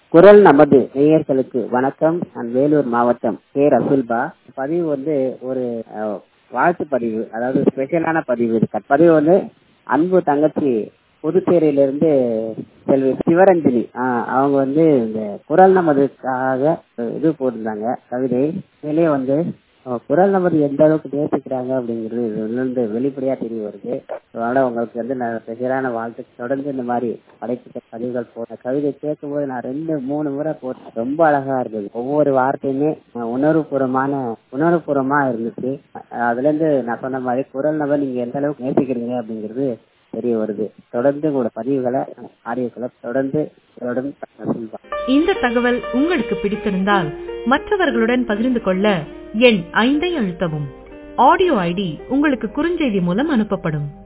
குரல் நமது நேயர்களுக்கு வணக்கம் நான் வேலூர் மாவட்டம் கே ரசுல்பா பதிவு வந்து ஒரு அஹ், வாழ்த்து பதிவு அதாவது ஸ்பெஷலான பதிவு இது பதிவு வந்து அன்பு தங்கச்சி புதுச்சேரியிலிருந்து செல்வி சிவரஞ்சனி ஆஹ், அவங்க வந்து இந்த குரல் நமதுக்காக இது போட்டிருந்தாங்க கவிதை இதுலயே வந்து அஹ், குரல் நமது எந்த அளவுக்கு நேசிக்கிறாங்க அப்படிங்கிறது இதுல இருந்து வெளிப்படையா தெரிய வருது அதனால உங்களுக்கு வந்து நான் ஸ்பெஷலான வாழ்த்து தொடர்ந்து இந்த மாதிரி படைப்பு பதிவுகள் போட்ட கவிதை கேட்கும்போது நான் ரெண்டு மூணு முறை போட்டேன் ரொம்ப அழகா இருந்தது ஒவ்வொரு வார்த்தையுமே அஹ், உணர்வுபூர்வமான உணர்வுபூர்வமா இருந்துச்சு அஹ், அதுல இருந்து நான் சொன்ன மாதிரி குரல் நபர் நீங்க எந்த அளவுக்கு நேசிக்கிறீங்க அப்படிங்கிறது தெரிய வருது தொடர்ந்து உங்களோட பதிவுகளை ஆடியோக்களை தொடர்ந்து தொடர்ந்து சொல்லுவாங்க இந்த தகவல் உங்களுக்கு பிடித்திருந்தால் மற்றவர்களுடன் பகிர்ந்து கொள்ள எண் ஐந்தை அழுத்தவும் ஆடியோ ஐடி உங்களுக்கு குறுஞ்செய்தி மூலம் அனுப்பப்படும்